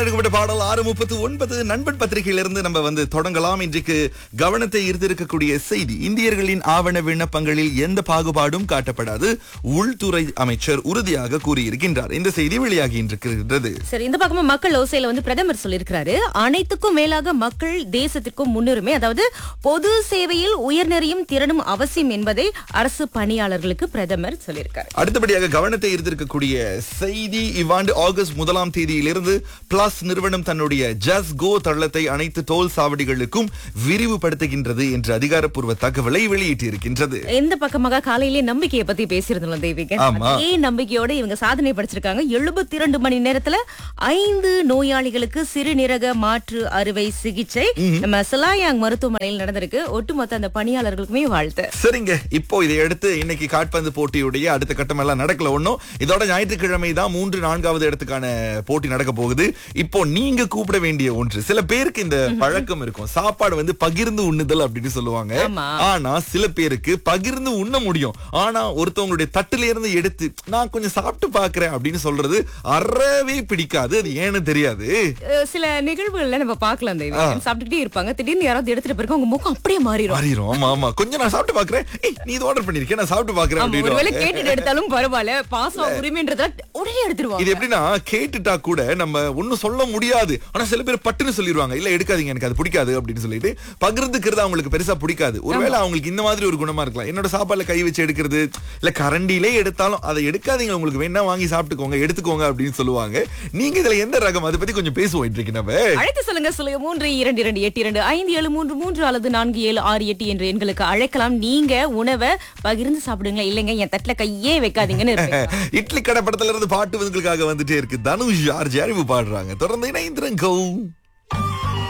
எடுக்கப்பட்ட பாடல் ஆறு முப்பத்து ஒன்பது நண்பன் பத்திரிகையிலிருந்து நம்ம வந்து தொடங்கலாம் இன்றைக்கு கவனத்தை ஈர்த்திருக்கக்கூடிய செய்தி இந்தியர்களின் ஆவண விண்ணப்பங்களில் எந்த பாகுபாடும் காட்டப்படாது உள்துறை அமைச்சர் உறுதியாக கூறியிருக்கின்றார் இந்த செய்தி வெளியாகி இருக்கிறது சரி இந்த பக்கமா மக்கள் ஓசையில வந்து பிரதமர் சொல்லியிருக்கிறாரு அனைத்துக்கும் மேலாக மக்கள் தேசத்திற்கும் முன்னுரிமை அதாவது பொது சேவையில் உயர்நெறியும் திறனும் அவசியம் என்பதை அரசு பணியாளர்களுக்கு பிரதமர் சொல்லியிருக்காரு அடுத்தபடியாக கவனத்தை ஈர்த்திருக்கக்கூடிய செய்தி இவ்வாண்டு ஆகஸ்ட் முதலாம் தேதியிலிருந்து பிளஸ் நிறுவனம் தன்னுடைய ஜஸ் கோ தளத்தை அனைத்து டோல் சாவடிகளுக்கும் விரிவுபடுத்துகின்றது என்ற அதிகாரப்பூர்வ தகவலை வெளியிட்டிருக்கின்றது இந்த பக்கமாக காலையிலே நம்பிக்கையை பத்தி பேசியிருந்தோம் தேவிகன் ஆமா. அதே நம்பிக்கையோட இவங்க சாதனை படிச்சிருக்காங்க எழுபத்தி இரண்டு மணி நேரத்துல ஐந்து நோயாளிகளுக்கு சிறுநீரக மாற்று அறுவை சிகிச்சை நம்ம சிலாயாங் மருத்துவமனையில் நடந்திருக்கு ஒட்டுமொத்த அந்த பணியாளர்களுக்குமே வாழ்த்து சரிங்க இப்போ இதை அடுத்து இன்னைக்கு காட்பந்து போட்டியுடைய அடுத்த கட்டம் எல்லாம் நடக்கல ஒண்ணும் இதோட ஞாயிற்றுக்கிழமை தான் மூன்று நான்காவது இடத்துக்கான போட்டி நடக்க போகுது இப்போ நீங்க கூப்பிட வேண்டிய ஒன்று சில பேருக்கு இந்த பழக்கம் இருக்கும் சாப்பாடு வந்து பகிர்ந்து உண்ணுதல் அப்படின்னு சொல்லுவாங்க ஆமா. ஆனா சில பேருக்கு பகிர்ந்து உண்ண முடியும் ஆனா ஒருத்தவங்களுடைய தட்டுல இருந்து எடுத்து நான் கொஞ்சம் சாப்பிட்டு பாக்குறேன் அப்படின்னு சொல்றது அறவே பிடிக்காது அது ஏன்னு தெரியாது அஹ் சில நிகழ்வுகள்ல நம்ம பார்க்கலாம் தேவி சாப்பிட்டுக்கிட்டே இருப்பாங்க திடீர்னு யாராவது எடுத்துட்டு போயிருக்கோம் உங்க முகம் அப்படியே மாறிடும் மாறிடும் ஆமா ஆமா கொஞ்சம் நான் சாப்பிட்டு பாக்குறேன் ஏய், நீ இது ஆர்டர் பண்ணிருக்கேன் நான் சாப்பிட்டு பாக்குறேன் ஆமா, ஒருவேளை அப்படின்னு கேட்டுட்டு எடுத்தாலும் பரவாயில்ல பாசம் உரிமைன்றத உடனே எடுத்துருவாங்க இது எப்படின்னா கேட்டுட்டா கூட நம்ம ஒண்ணும் சொல்ல முடியாது ஆனா சில பேர் பட்டுன்னு சொல்லிடுவாங்க இல்ல எடுக்காதீங்க எனக்கு அது பிடிக்காது அப்படின்னு சொல்லிட்டு பகிர்ந்துக்கிறது அவங்களுக்கு பெருசா பிடிக்காது ஒருவேளை அவங்களுக்கு இந்த மாதிரி ஒரு குணமா இருக்கலாம் என்னோட சாப்பாடுல கை வச்சு எடுக்கிறது இல்ல கரண்டிலே எடுத்தாலும் அதை எடுக்காதீங்க உங்களுக்கு வேணா வாங்கி சாப்பிட்டுக்கோங்க எடுத்துக்கோங்க அப்படின்னு சொல்லுவாங்க நீங்க இதுல எந்த ரகம் அதை பத்தி கொஞ்சம் பேசுவோம் இன்றைக்கு நம்ம அழைத்து சொல்லுங்க சொல்லுங்க மூன்று இரண்டு இரண்டு எட்டு இரண்டு ஐந்து ஏழு மூன்று மூன்று அல்லது நான்கு ஏழு ஆறு எட்டு என்று எண்களுக்கு அழைக்கலாம் நீங்க உணவை பகிர்ந்து சாப்பிடுங்களா இல்லைங்க என் தட்டுல கையே வைக்காதீங்கன்னு இருப்பீங்க இட்லி கடை படத்துல இருந்து பாட்டு உங்களுக்காக வந்துட்டே இருக்கு தனுஷ் ஆர்ஜி அறிவு பாடுறாங்க தொடர்ந்து இணைந்திருங்கோ